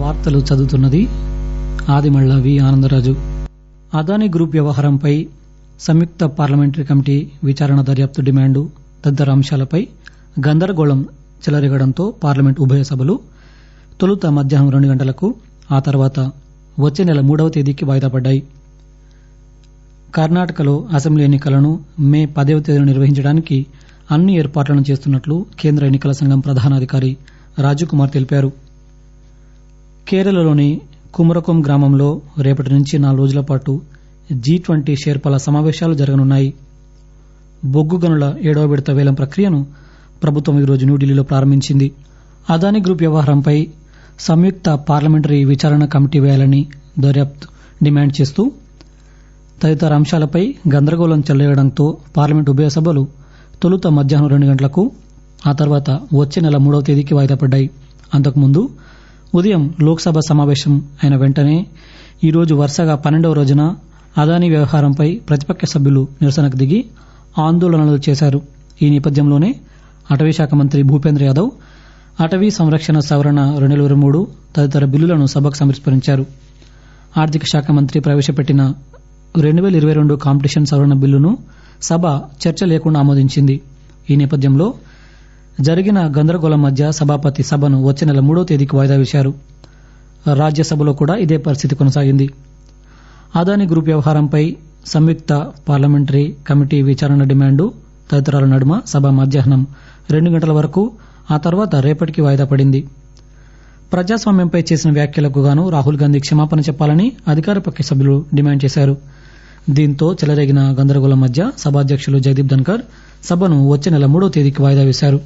వార్తలు చదువుతున్నది Adimalla V Anandaraju Adani group వ్యవహారంపై సంయుక్త పార్లమెంటరీ కమిటీ విచారణ దర్యాప్తు డిమాండు తదితర అంశాలపై గందరగోళం చెలరేగడంతో పార్లమెంట్ ఉభయ సభలు తొలుత మధ్యాహ్నం రెండు గంటలకు ఆ తర్వాత వచ్చే నెల మూడవ తేదీకి వాయిదా పడ్డాయి కర్ణాటకలో అసెంబ్లీ ఎన్నికలను మే పదవ తేదీన నిర్వహించడానికి అన్ని ఏర్పాట్లను చేస్తున్నట్లు కేంద్ర ఎన్నికల సంఘం ప్రధానాధికారి రాజకుమార్ తెలిపారు కేరళలోని కుమరకొం గ్రామంలో రేపటి నుంచి నాలుగు రోజుల పాటు జీ ట్వంటీ షేర్పల సమావేశాలు జరగనున్నాయి బొగ్గు గనుల ఏడవ విడత వేలం ప్రక్రియను ప్రభుత్వం ఈరోజు న్యూఢిల్లీలో ప్రారంభించింది అదానీ గ్రూప్ వ్యవహారంపై సంయుక్త పార్లమెంటరీ విచారణ కమిటీ వేయాలని దర్యాప్తు డిమాండ్ చేస్తూ తదితర అంశాలపై గందరగోళం చెలరేయడంతో పార్లమెంట్ ఉభయ సభలు తొలుత మధ్యాహ్నం రెండు గంటలకు ఆ తర్వాత వచ్చే నెల మూడవ తేదీకి వాయిదా పడ్డాయి అంతకుముందు ఉదయం లోక్సభ సమావేశం అయిన వెంటనే ఈరోజు వరుసగా పన్నెండవ రోజున అదానీ వ్యవహారంపై ప్రతిపక్ష సభ్యులు నిరసనకు దిగి ఆందోళనలు చేశారు ఈ నేపథ్యంలోనే అటవీ శాఖ మంత్రి భూపేంద్ర యాదవ్ అటవీ సంరక్షణ సవరణ రెండు వేల ఇరవై మూడు తదితర బిల్లులను సభకు సమర్పించారు ఆర్థిక శాఖ మంత్రి ప్రవేశపెట్టిన రెండు వేల ఇరవై రెండు కాంపిటీషన్ సవరణ బిల్లును సభ చర్చ లేకుండా ఆమోదించింది ఈ నేపథ్యంలో జరిగిన గందరగోళం మధ్య సభాపతి సభను వచ్చే నెల మూడో తేదీకి వాయిదా వేశారు రాజ్యసభలో కూడా ఇదే పరిస్థితి కొనసాగింది అదానీ గ్రూప్ వ్యవహారంపై సంయుక్త పార్లమెంటరీ కమిటీ విచారణ డిమాండు తదితరాల నడుమ సభ మధ్యాహ్నం రెండు గంటల వరకు ఆ తర్వాత రేపటికి వాయిదా పడింది ప్రజాస్వామ్యంపై చేసిన వ్యాఖ్యలకు గాను రాహుల్ గాంధీ క్షమాపణ చెప్పాలని అధికార పక్ష సభ్యులు డిమాండ్ చేశారు దీంతో చెలరేగిన గందరగోళం మధ్య సభాధ్యక్షులు జగదీప్ ధన్కర్ సభను వచ్చే నెల మూడో తేదీకి వాయిదా వేశారు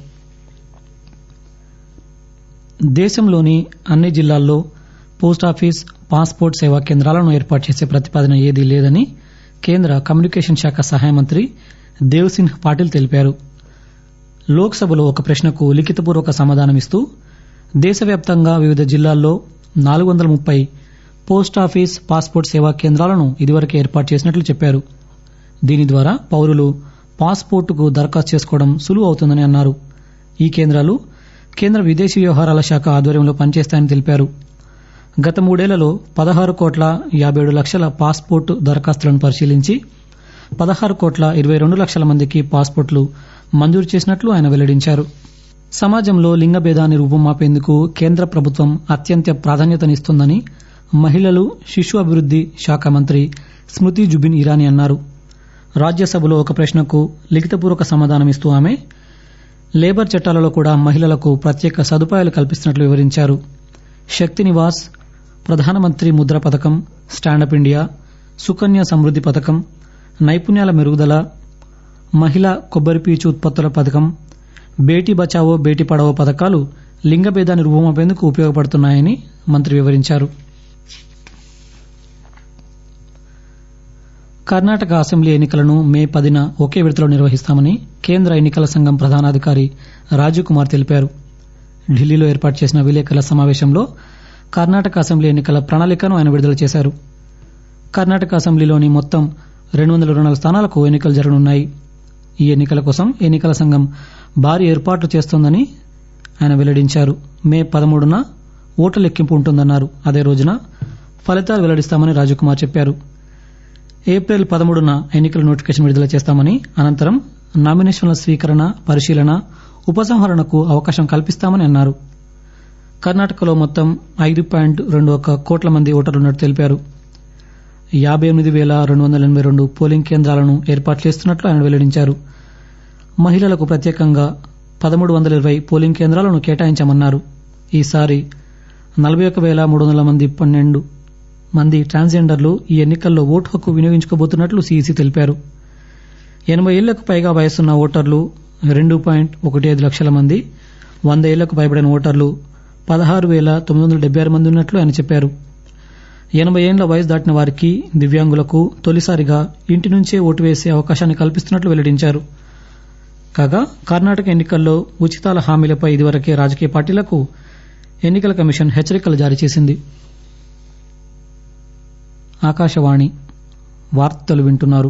దేశంలోని అన్ని జిల్లాల్లో పోస్టాఫీస్ పాస్పోర్ట్ సేవా కేంద్రాలను ఏర్పాటు చేసే ప్రతిపాదన ఏదీ లేదని కేంద్ర కమ్యూనికేషన్ శాఖ సహాయ మంత్రి దేవ్సింహ్ పాటిల్ తెలిపారు లోక్సభలో ఒక ప్రశ్నకు లిఖితపూర్వక సమాధానమిస్తూ దేశవ్యాప్తంగా వివిధ జిల్లాల్లో నాలుగు వందల ముప్పై పోస్టాఫీస్ పాస్పోర్ట్ సేవా కేంద్రాలను ఇదివరకే ఏర్పాటు చేసినట్లు చెప్పారు దీని ద్వారా పౌరులు పాస్పోర్టుకు దరఖాస్తు చేసుకోవడం సులువు అవుతుందని అన్నారు ఈ కేంద్రాలు కేంద్ర విదేశీ వ్యవహారాల శాఖ ఆధ్వర్యంలో పనిచేస్తాయని తెలిపారు గత మూడేళ్లలో పదహారు కోట్ల యాభై ఏడు లక్షల పాస్పోర్టు దరఖాస్తులను పరిశీలించి పదహారు కోట్ల ఇరవై రెండు లక్షల మందికి పాస్పోర్ట్లు మంజూరు చేసినట్లు ఆయన వెల్లడించారు సమాజంలో లింగ భేదాన్ని రూపుమాపేందుకు కేంద్ర ప్రభుత్వం అత్యంత ప్రాధాన్యతనిస్తోందని మహిళలు శిశు అభివృద్ది శాఖ మంత్రి స్మృతి జుబిన్ ఇరానీ అన్నారు రాజ్యసభలో ఒక ప్రశ్నకు లిఖితపూర్వక సమాధానమిస్తూ ఆమె లేబర్ చట్టాలలో కూడా మహిళలకు ప్రత్యేక సదుపాయాలు కల్పిస్తున్నట్లు వివరించారు శక్తి నివాస్ ప్రధానమంత్రి ముద్ర పథకం స్టాండప్ ఇండియా సుకన్య సమృద్ది పథకం నైపుణ్యాల మెరుగుదల మహిళా కొబ్బరి పీచు ఉత్పత్తుల పథకం బేటీ బచావో బేటీ పడావో పథకాలు లింగభేదాన్ని రూపుమాపేందుకు ఉపయోగపడుతున్నాయని మంత్రి వివరించారు కర్ణాటక అసెంబ్లీ ఎన్నికలను మే పదిన ఒకే విడతలో నిర్వహిస్తామని కేంద్ర ఎన్నికల సంఘం ప్రధానాధికారి రాజీవ్ కుమార్ తెలిపారు ఢిల్లీలో ఏర్పాటు చేసిన విలేకరుల సమావేశంలో కర్ణాటక అసెంబ్లీ ఎన్నికల ప్రణాళికను ఆయన విడుదల చేశారు కర్ణాటక అసెంబ్లీలోని మొత్తం రెండు వందల ఇరవై నాలుగు స్థానాలకు ఎన్నికలు జరగనున్నాయి ఈ ఎన్నికల కోసం ఎన్నికల సంఘం భారీ ఏర్పాట్లు చేస్తోందని ఆయన వెల్లడించారు మే పదమూడున ఓట్ల లెక్కింపు ఉంటుందన్నారు అదే రోజున ఫలితాలు వెల్లడిస్తామని రాజకుమార్ చెప్పారు ఏప్రిల్ పదమూడున ఎన్నికల నోటిఫికేషన్ విడుదల చేస్తామని అనంతరం నామినేషన్ల స్వీకరణ పరిశీలన ఉపసంహరణకు అవకాశం కల్పిస్తామని అన్నారు కర్ణాటకలో మొత్తం ఐదు పాయింట్ రెండు ఒక కోట్ల మంది ఓటర్లున్నట్టు తెలిపారు యాబై ఎనిమిది వేల రెండు వందల ఎనబై రెండు పోలింగ్ కేంద్రాలను ఏర్పాటు చేస్తున్నట్లు ఆయన వెల్లడించారు మహిళలకు ప్రత్యేకంగా పదమూడు వందల ఇరవై పోలింగ్ కేంద్రాలను కేటాయించామన్నారు ఈసారి నలభై ఒక వేల మూడు వందల మంది పన్నెండు మంది ట్రాన్స్జెండర్లు ఈ ఎన్నికల్లో ఓటు హక్కు వినియోగించుకోబోతున్నట్లు సీఈసీ తెలిపారు ఎనభై ఏళ్లకు పైగా వయసున్న ఓటర్లు రెండు పాయింట్ ఒకటి ఐదు లక్షల మంది వంద ఏళ్లకు పైబడిన ఓటర్లు పదహారు వేల తొమ్మిది వందల డెబ్బై ఆరు మంది ఉన్నట్లు ఆయన చెప్పారు ఎనభై ఏళ్ల వయసు దాటిన వారికి దివ్యాంగులకు తొలిసారిగా ఇంటి నుంచే ఓటు వేసే అవకాశాన్ని కల్పిస్తున్నట్లు వెల్లడించారు కాగా కర్ణాటక ఎన్నికల్లో ఉచితాల హామీలపై ఇదివరకే రాజకీయ పార్టీలకు ఎన్నికల కమిషన్ హెచ్చరికలు జారీ చేసింది ఆకాశవాణి వార్తలు వింటున్నారు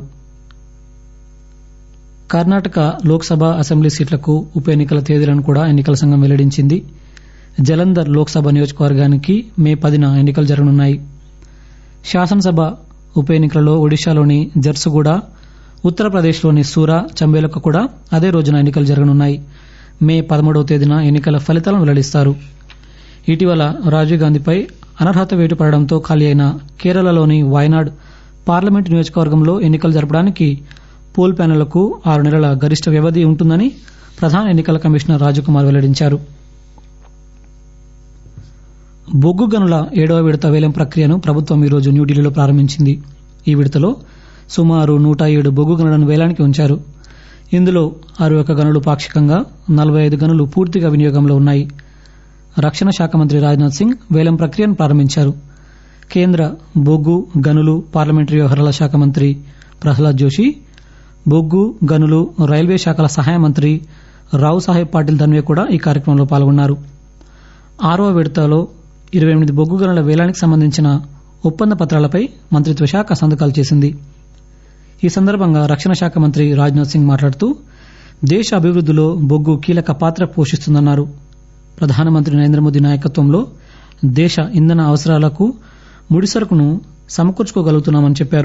కర్ణాటక లోక్సభ అసెంబ్లీ సీట్లకు ఉప ఎన్నికల తేదీలను కూడా ఎన్నికల సంఘం వెల్లడించింది జలంధర్ లోక్సభ నియోజకవర్గానికి మే పదిన ఎన్నికలు జరగనున్నాయి శాసనసభ ఉప ఎన్నికలలో ఒడిశాలోని జర్సుగూడ ఉత్తరప్రదేశ్లోని సూరా చంబేలకు కూడా అదే రోజున ఎన్నికలు జరగనున్నాయి మే పదమూడవ తేదీన ఎన్నికల ఫలితాలను వెల్లడిస్తారు ఇటీవల రాజీవ్ గాంధీపై అనర్హత వేటు పడడంతో ఖాళీ అయిన కేరళలోని వయనాడ్ పార్లమెంటు నియోజకవర్గంలో ఎన్నికలు జరపడానికి పోల్ ప్యానెళ్లకు ఆరు నెలల గరిష్ట వ్యవధి ఉంటుందని ప్రధాన ఎన్నికల కమిషనర్ రాజకుమార్ వెల్లడించారు బొగ్గు గనుల ఏడవ విడత వేలం ప్రక్రియను ప్రభుత్వం ఈరోజు న్యూఢిల్లీలో ప్రారంభించింది ఈ విడతలో సుమారు నూట ఏడు బొగ్గు గనులను వేలానికి ఉంచారు ఇందులో అరవై ఒక్క గనులు పాక్షికంగా నలభై ఐదు గనులు పూర్తిగా వినియోగంలో ఉన్నాయి రక్షణ శాఖ మంత్రి రాజ్నాథ్ సింగ్ వేలం ప్రక్రియను ప్రారంభించారు కేంద్ర బొగ్గు గనులు పార్లమెంటరీ వ్యవహారాల శాఖ మంత్రి ప్రహ్లాద్ జోషి బొగ్గు గనులు రైల్వే శాఖల సహాయ మంత్రి రావు సాహెబ్ పాటిల్ ధన్వే కూడా ఈ కార్యక్రమంలో పాల్గొన్నారు ఆరవ విడతలో ఇరవై ఎనిమిది బొగ్గు గనుల వేలానికి సంబంధించిన ఒప్పంద పత్రాలపై మంత్రిత్వ శాఖ సంతకాలు చేసింది ఈ సందర్భంగా రక్షణ శాఖ మంత్రి రాజ్నాథ్ సింగ్ మాట్లాడుతూ దేశ అభివృద్దిలో బొగ్గు కీలక పాత్ర పోషిస్తుందన్నారు ప్రధానమంత్రి నరేంద్ర మోదీ నాయకత్వంలో దేశ ఇంధన అవసరాలకు ముడిసరుకును సమకూర్చుకోగలుగుతున్నామని చెప్పారు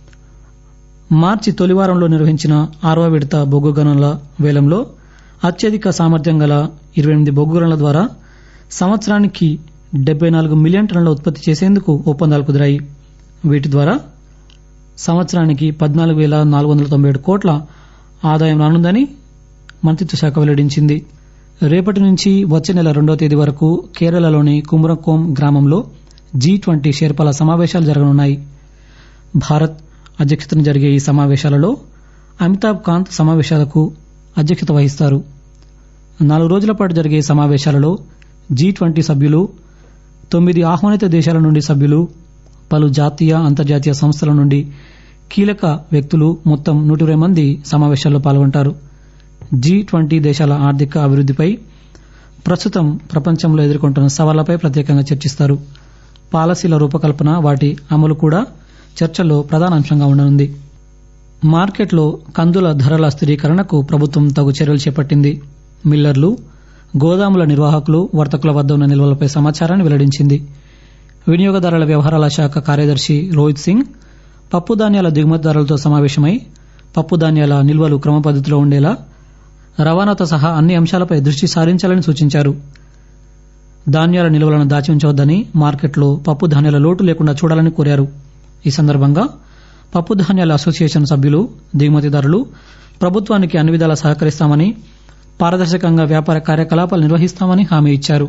మార్చి తొలివారంలో నిర్వహించిన ఆరవ విడత బొగ్గు గనుల వేలంలో అత్యధిక సామర్థ్యం గల ఇరవై ఎనిమిది బొగ్గు గనుల ద్వారా సంవత్సరానికి డెబ్బై నాలుగు మిలియన్ టన్నుల ఉత్పత్తి చేసేందుకు ఒప్పందాలు కుదిరాయి వీటి ద్వారా సంవత్సరానికి పద్నాలుగు వేల నాలుగు వందల తొంభై ఏడు కోట్ల ఆదాయం రానుందని మంత్రిత్వ శాఖ వెల్లడించింది రేపటి నుంచి వచ్చే నెల రెండో తేదీ వరకు కేరళలోని కుమ్రకోం గ్రామంలో జీ ట్వంటీ షేర్పాల సమావేశాలు జరగనున్నాయి భారత్ అధ్యక్షతన జరిగే ఈ సమావేశాలలో అమితాబ్ కాంత్ సమావేశాలకు అధ్యక్షత వహిస్తారు నాలుగు రోజుల పాటు జరిగే ఈ సమావేశాలలో జీ ట్వంటీ సభ్యులు తొమ్మిది ఆహ్వానిత దేశాల నుండి సభ్యులు పలు జాతీయ అంతర్జాతీయ సంస్థల నుండి కీలక వ్యక్తులు మొత్తం నూట ఇరవై మంది సమావేశాల్లో పాల్గొంటారు జీ ట్వంటీ దేశాల ఆర్థిక అభివృద్దిపై ప్రస్తుతం ప్రపంచంలో ఎదుర్కొంటున్న సవాళ్లపై ప్రత్యేకంగా చర్చిస్తారు పాలసీల రూపకల్పన వాటి అమలు కూడా చర్చల్లో ప్రధాన అంశంగా ఉండనుంది మార్కెట్లో కందుల ధరల స్థిరీకరణకు ప్రభుత్వం తగు చర్యలు చేపట్టింది మిల్లర్లు గోదాముల నిర్వాహకులు వర్తకుల వద్ద ఉన్న నిల్వలపై సమాచారాన్ని వెల్లడించింది వినియోగదారుల వ్యవహారాల శాఖ కార్యదర్శి రోహిత్ సింగ్ పప్పు ధాన్యాల దిగుమతిదారులతో సమావేశమై పప్పు ధాన్యాల నిల్వలు క్రమపద్దతిలో ఉండేలా రవాణాతో సహా అన్ని అంశాలపై దృష్టి సారించాలని సూచించారు ధాన్యాల నిల్వలను దాచి ఉంచవద్దని మార్కెట్లో పప్పు ధాన్యాల లోటు లేకుండా చూడాలని కోరారు ఈ సందర్భంగా పప్పు ధాన్యాల అసోసియేషన్ సభ్యులు దిగుమతిదారులు ప్రభుత్వానికి అన్ని విధాలా సహకరిస్తామని పారదర్శకంగా వ్యాపార కార్యకలాపాలు నిర్వహిస్తామని హామీ ఇచ్చారు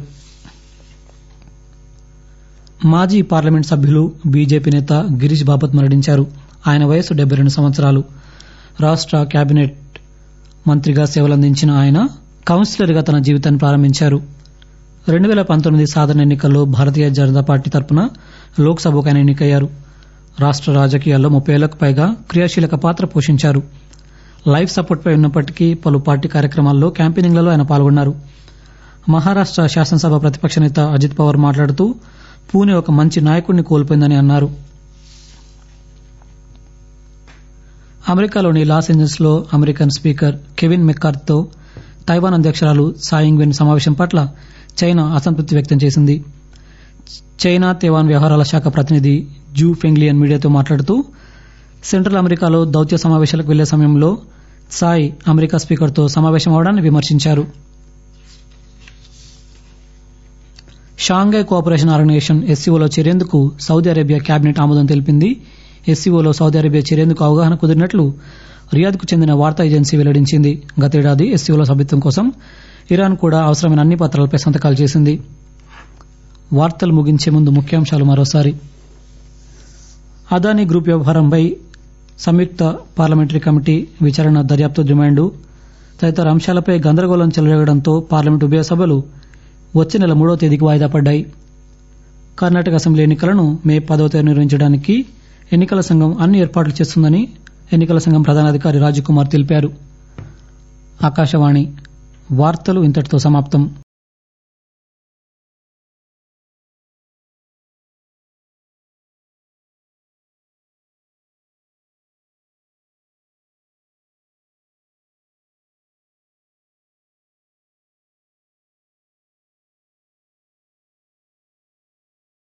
మాజీ పార్లమెంట్ సభ్యులు బీజేపీ నేత గిరీష్ బాపత్ మరణించారు ఆయన వయసు డెబ్బై రెండు సంవత్సరాలు రాష్ట కేబినెట్ మంత్రిగా సేవలందించిన ఆయన కౌన్సిలర్గా తన జీవితాన్ని ప్రారంభించారు రెండు వేల పంతొమ్మిది సాధారణ ఎన్నికల్లో భారతీయ జనతా పార్టీ తరపున లోక్సభకు ఆయన ఎన్నికయ్యారు రాష్ట రాజకీయాల్లో ముప్పై ఏళ్లకు పైగా క్రియాశీలక పాత్ర పోషించారు లైఫ్ సపోర్ట్పై ఉన్నప్పటికీ పలు పార్టీ కార్యక్రమాల్లో క్యాంపెయినింగ్లలో ఆయన పాల్గొన్నారు మహారాష్ట శాసనసభ ప్రతిపక్ష నేత అజిత్ పవార్ మాట్లాడుతూ పూణె ఒక మంచి నాయకుడిని కోల్పోయిందని అన్నారు అమెరికాలోని లాస్ ఏంజల్స్ లో అమెరికన్ స్పీకర్ కెవిన్ మెక్కార్తో తైవాన్ అధ్యక్షురాలు సాయింగ్వెన్ సమావేశం పట్ల చైనా అసంతృప్తి వ్యక్తం చేసింది చైనా తైవాన్ వ్యవహారాల శాఖ ప్రతినిధి జూ ఫెంగ్లియన్ మీడియాతో మాట్లాడుతూ సెంట్రల్ అమెరికాలో దౌత్య సమావేశాలకు వెళ్లే సమయంలో సాయ్ అమెరికా స్పీకర్తో సమావేశం అవడాన్ని విమర్శించారు షాంఘై కోఆపరేషన్ ఆర్గనైజేషన్ ఎస్సీఓలో చేరేందుకు సౌదీ అరేబియా కేబినెట్ ఆమోదం తెలిపింది ఎస్సీఓలో సౌదీ అరేబియా చేరేందుకు అవగాహన కుదిరినట్లు రియాద్కు చెందిన వార్తా ఏజెన్సీ వెల్లడించింది గతేడాది ఎస్సీఓలో సభ్యత్వం కోసం ఇరాన్ కూడా అవసరమైన అన్ని పత్రాలపై సంతకాలు చేసింది వార్తలు ముగించే ముందు ముఖ్యాంశాలు మరోసారి అదానీ గ్రూప్ వ్యవహారంపై సంయుక్త పార్లమెంటరీ కమిటీ విచారణ దర్యాప్తు డిమాండు తదితర అంశాలపై గందరగోళం చెలరేగడంతో పార్లమెంట్ ఉభయ సభలు వచ్చే నెల మూడో తేదీకి వాయిదా పడ్డాయి కర్ణాటక అసెంబ్లీ ఎన్నికలను మే పదవ తేదీ నిర్వహించడానికి ఎన్నికల సంఘం అన్ని ఏర్పాట్లు చేస్తుందని ఎన్నికల సంఘం ప్రధానాధికారి రాజకుమార్ తెలిపారు ఆకాశవాణి వార్తలు ఇంతటితో సమాప్తం